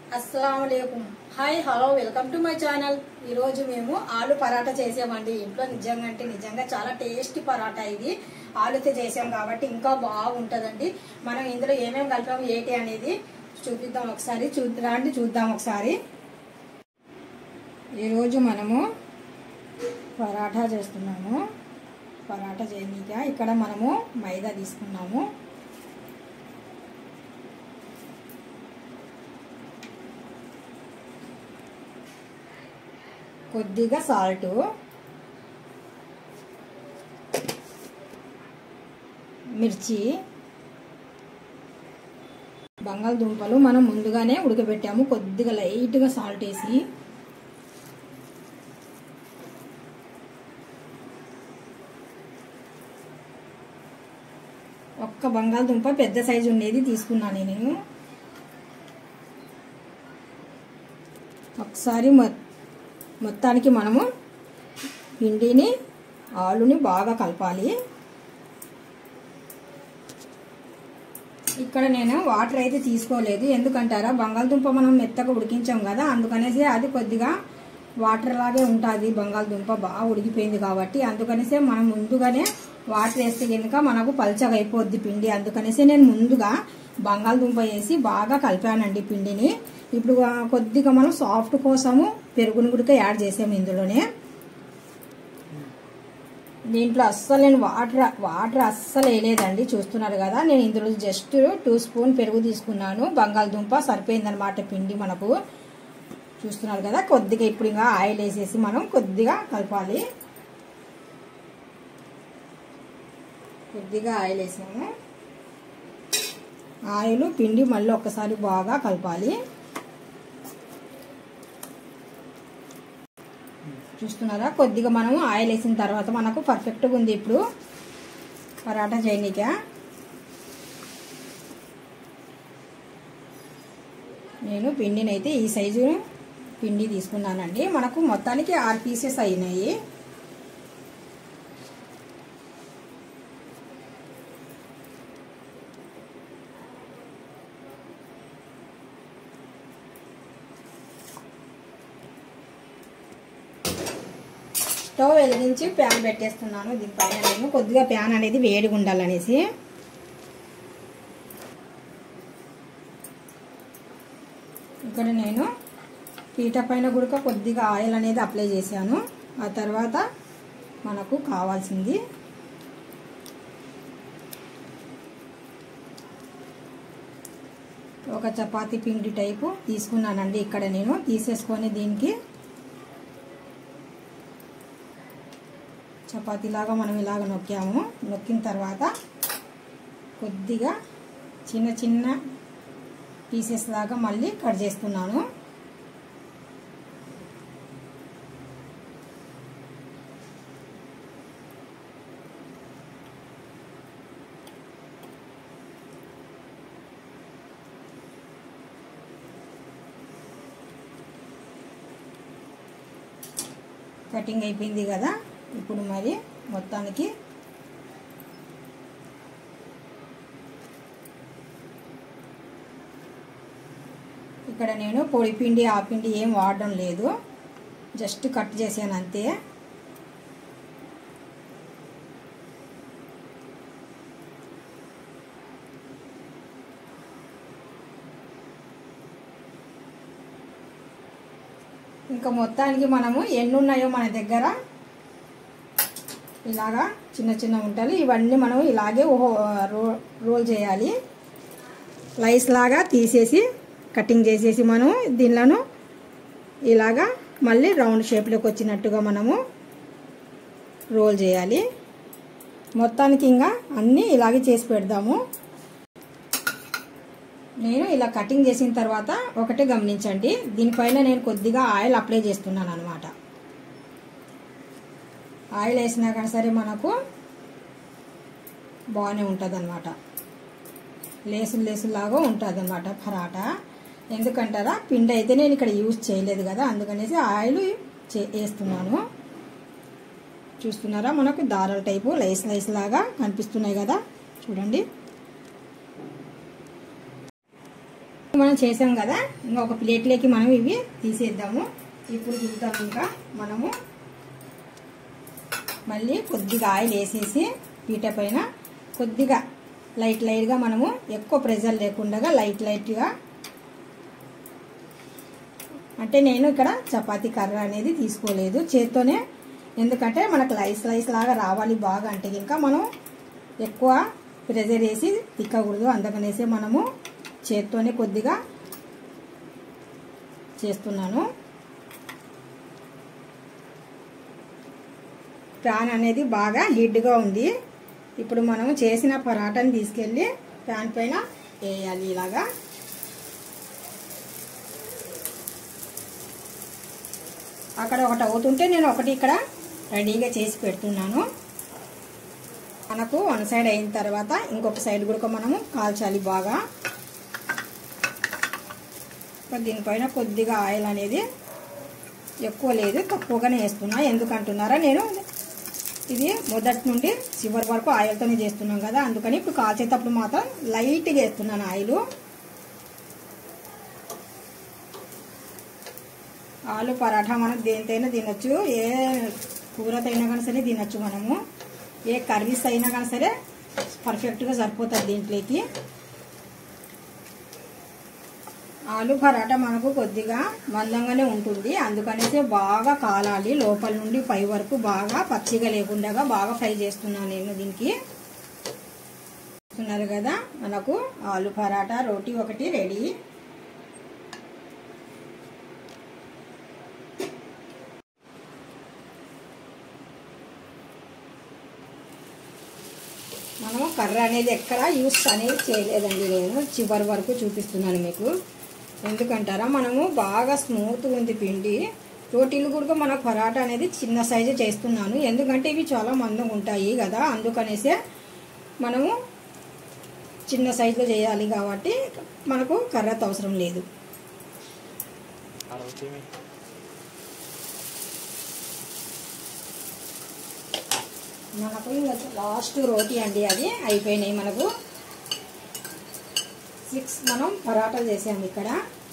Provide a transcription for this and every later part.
అస్సలం hi hello welcome to my channel ఈరోజు మేము ఆలు పరాటా చేసామండి ఇంట్లో నిజంగా అంటే నిజంగా చాలా టేస్టీ పరాటా ఇది ఆలుతో చేసాం కాబట్టి ఇంకా బాగుంటుందండి మనం ఇందులో ఏమేమి కలిపాము ఏంటి అనేది చూపిద్దాం ఒకసారి చూ రాండి చూద్దాం ఒకసారి ఈరోజు మనము పరాఠా చేస్తున్నాము పరాటా చేయనీక ఇక్కడ మనము మైదా తీసుకున్నాము కొద్దిగా సాల్ట్ మిర్చి బంగాళదుంపలు మనం ముందుగానే ఉడకబెట్టాము కొద్దిగా లైట్గా సాల్ట్ వేసి ఒక్క బంగాళదుంప పెద్ద సైజు ఉండేది తీసుకున్నాను నేను ఒకసారి మొత్తానికి మనము పిండిని ఆలుని బాగా కలపాలి ఇక్కడ నేను వాటర్ అయితే తీసుకోలేదు ఎందుకంటారా బంగాళదుంప మనం మెత్తగా ఉడికించాం కదా అందుకనేసి అది కొద్దిగా వాటర్ లాగే ఉంటుంది బంగాళదుంప బాగా ఉడికిపోయింది కాబట్టి అందుకనేసి మనం ముందుగానే వాటర్ వేస్తే కనుక మనకు పల్చగా అయిపోద్ది పిండి అందుకనేసి నేను ముందుగా బంగాళదుంప వేసి బాగా కలిపానండి పిండిని ఇప్పుడు కొద్దిగా మనం సాఫ్ట్ కోసము పెరుగుని కూడా యాడ్ చేసాము ఇందులోనే దీంట్లో అస్సలు నేను వాటర్ వాటర్ అస్సలు వేయలేదండి చూస్తున్నారు కదా నేను ఇందులో జస్ట్ టూ స్పూన్ పెరుగు తీసుకున్నాను బంగాళదుంప సరిపోయిందనమాట పిండి మనకు చూస్తున్నారు కదా కొద్దిగా ఇప్పుడు ఇంకా ఆయిల్ వేసేసి మనం కొద్దిగా కలపాలి కొద్దిగా ఆయిల్ వేసాము ఆయిల్ పిండి మళ్ళీ ఒక్కసారి బాగా కలపాలి చూస్తున్నారా కొద్దిగా మనము ఆయిల్ వేసిన తర్వాత మనకు పర్ఫెక్ట్గా ఉంది ఇప్పుడు పరాటా చేయనీక నేను పిండిని అయితే ఈ సైజు పిండి తీసుకున్నానండి మనకు మొత్తానికి ఆరు పీసెస్ అయినాయి స్టవ్ వెలిగించి ప్యాన్ పెట్టేస్తున్నాను దీనిపైన నేను కొద్దిగా ప్యాన్ అనేది వేడిగా ఉండాలనేసి ఇక్కడ నేను పీట పైన కూడా కొద్దిగా ఆయిల్ అనేది అప్లై చేశాను ఆ తర్వాత మనకు కావాల్సింది ఒక చపాతీ పిండి టైపు తీసుకున్నానండి ఇక్కడ నేను తీసేసుకొని దీనికి చపాతీలాగా మనం ఇలాగ నొక్కాము నొక్కిన తర్వాత కొద్దిగా చిన్న చిన్న పీసెస్ లాగా మళ్ళీ కట్ చేస్తున్నాను కటింగ్ అయిపోయింది కదా ఇప్పుడు మరి మొత్తానికి ఇక్కడ నేను పొడి పిండి ఆ పిండి ఏం వాడడం లేదు జస్ట్ కట్ చేసాను అంతే ఇంకా మొత్తానికి మనము ఎన్ని ఉన్నాయో మన దగ్గర ఇలాగా చిన్న చిన్న ఉంటాయి ఇవన్నీ మనం ఇలాగే రోల్ చేయాలి స్లైస్ లాగా తీసేసి కటింగ్ చేసేసి మనం దీనిలను ఇలాగా మళ్ళీ రౌండ్ షేప్లోకి వచ్చినట్టుగా మనము రోల్ చేయాలి మొత్తానికి ఇంకా అన్నీ ఇలాగే చేసి పెడదాము నేను ఇలా కటింగ్ చేసిన తర్వాత ఒకటే గమనించండి దీనిపైన నేను కొద్దిగా ఆయిల్ అప్లై చేస్తున్నాను అనమాట ఆయిల్ వేసినా కానీ సరే మనకు బాగానే ఉంటుంది అనమాట లేసులు లేసులాగా ఉంటుంది అనమాట పరాటా ఎందుకంటారా పిండి అయితే నేను ఇక్కడ యూజ్ చేయలేదు కదా అందుకనేసి ఆయిల్ వేస్తున్నాను చూస్తున్నారా మనకు దారాల టైపు లైస్ లైస్ లాగా కనిపిస్తున్నాయి కదా చూడండి మనం చేసాం కదా ఇంకా ఒక ప్లేట్లోకి మనం ఇవి తీసేద్దాము ఇప్పుడు చూద్దాం ఇంకా మనము మళ్ళీ కొద్దిగా ఆయిల్ వేసేసి పీట పైన కొద్దిగా లైట్ లైట్గా మనము ఎక్కువ ప్రెజర్ లేకుండా లైట్ లైట్గా అంటే నేను ఇక్కడ చపాతీ కర్ర అనేది తీసుకోలేదు చేత్తోనే ఎందుకంటే మనకు లైస్ లైస్ లాగా రావాలి బాగా అంటే ఇంకా మనం ఎక్కువ ప్రెజర్ వేసి తిక్కకూడదు అందుకనేసి మనము చేత్తోనే కొద్దిగా చేస్తున్నాను ప్యాన్ అనేది బాగా హీట్గా ఉంది ఇప్పుడు మనం చేసిన పరాటాని తీసుకెళ్ళి ప్యాన్ పైన వేయాలి ఇలాగా అక్కడ ఒకటి అవుతుంటే నేను ఒకటి ఇక్కడ రెడీగా చేసి పెడుతున్నాను మనకు వన్ సైడ్ అయిన తర్వాత ఇంకొక సైడ్ కూడా మనము కాల్చాలి బాగా దీనిపైన కొద్దిగా ఆయిల్ అనేది ఎక్కువ లేదు తక్కువగానే వేస్తున్నా ఎందుకంటున్నారా నేను ఇది మొదటి నుండి చివరి వరకు ఆయిల్తోనే చేస్తున్నాం కదా అందుకని ఇప్పుడు కాల్చేటప్పుడు మాత్రం లైట్గా వేస్తున్నాను ఆయిల్ ఆలు పరాఠా మనం దేనితైనా తినొచ్చు ఏ కూరతో అయినా కానీ సరే తినొచ్చు మనము ఏ కర్రీస్ అయినా కానీ సరే పర్ఫెక్ట్గా సరిపోతుంది దీంట్లోకి ఆలు పరాటా మనకు కొద్దిగా మందంగానే ఉంటుంది అందుకనేసి బాగా కాలాలి లోపల నుండి పై వరకు బాగా పచ్చిగా లేకుండా బాగా ఫ్రై చేస్తున్నాను నేను దీనికి చూస్తున్నారు కదా మనకు ఆలు పరాటా రోటీ ఒకటి రెడీ మనము కర్ర అనేది ఎక్కడ యూస్ అనేది చేయలేదండి నేను చివరి వరకు చూపిస్తున్నాను మీకు ఎందుకంటారా మనము బాగా స్మూత్గా ఉంది పిండి రోటీలు కూడా మన పరాటా అనేది చిన్న సైజు చేస్తున్నాను ఎందుకంటే ఇవి చాలా మందంగా ఉంటాయి కదా అందుకనేసే మనము చిన్న సైజులో చేయాలి కాబట్టి మనకు కర్రత అవసరం లేదు మనకు ఇంకా లాస్ట్ రోటీ అండి అది అయిపోయినాయి మనకు సిక్స్ మనం పరాటాలు చేసాము ఇక్కడ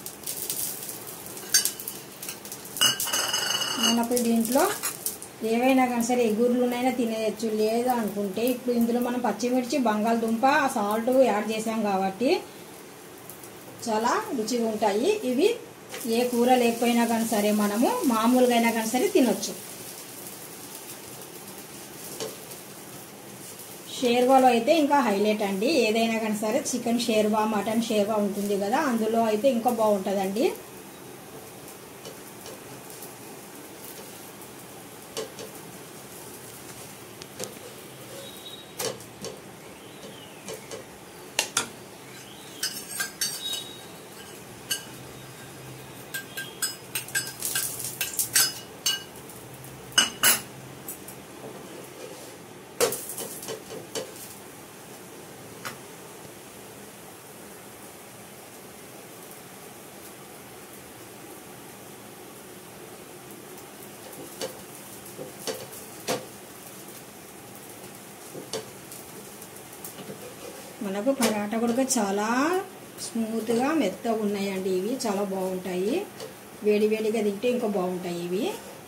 మనకు దీంట్లో ఏవైనా కానీ సరే ఎగురులునైనా తినేయచ్చు లేదు అనుకుంటే ఇప్పుడు ఇందులో మనం పచ్చిమిర్చి బంగాళదుంప సాల్ట్ యాడ్ చేసాం కాబట్టి చాలా రుచిగా ఉంటాయి ఇవి ఏ కూర లేకపోయినా కానీ సరే మనము మామూలుగా అయినా కానీ సరే తినొచ్చు షేర్వాలో అయితే ఇంకా హైలైట్ అండి ఏదైనా కానీ సరే చికెన్ షేర్వా మటన్ షేర్వా ఉంటుంది కదా అందులో అయితే ఇంకా బాగుంటుందండి మనకు పరాటా కూడా చాలా స్మూత్గా మెత్తగా ఉన్నాయండి ఇవి చాలా బాగుంటాయి వేడి వేడిగా తింటే ఇంకా బాగుంటాయి ఇవి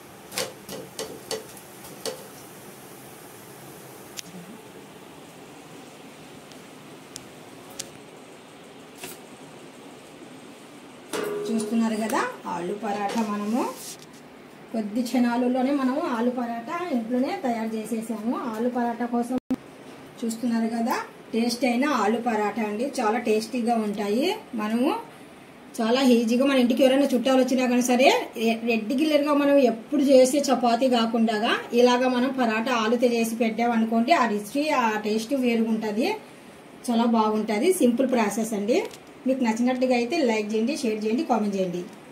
చూస్తున్నారు కదా ఆలు పరాఠా మనము కొద్ది క్షణాలలోనే మనము ఆలు పరాఠా ఇంట్లోనే తయారు చేసేసాము ఆలు పరాఠా కోసం చూస్తున్నారు కదా టేస్ట్ అయిన ఆలు పరాఠా అండి చాలా టేస్టీగా ఉంటాయి మనము చాలా ఈజీగా మన ఇంటికి ఎవరైనా చుట్టాలు వచ్చినా కానీ సరే రెడ్డిగిల్లర్గా మనం ఎప్పుడు చేసే చపాతీ కాకుండా ఇలాగా మనం పరాటా ఆలుతో చేసి పెట్టామనుకోండి ఆ రుచి ఆ టేస్ట్ వేరుగుంటుంది చాలా బాగుంటుంది సింపుల్ ప్రాసెస్ అండి మీకు నచ్చినట్టుగా అయితే లైక్ చేయండి షేర్ చేయండి కామెంట్ చేయండి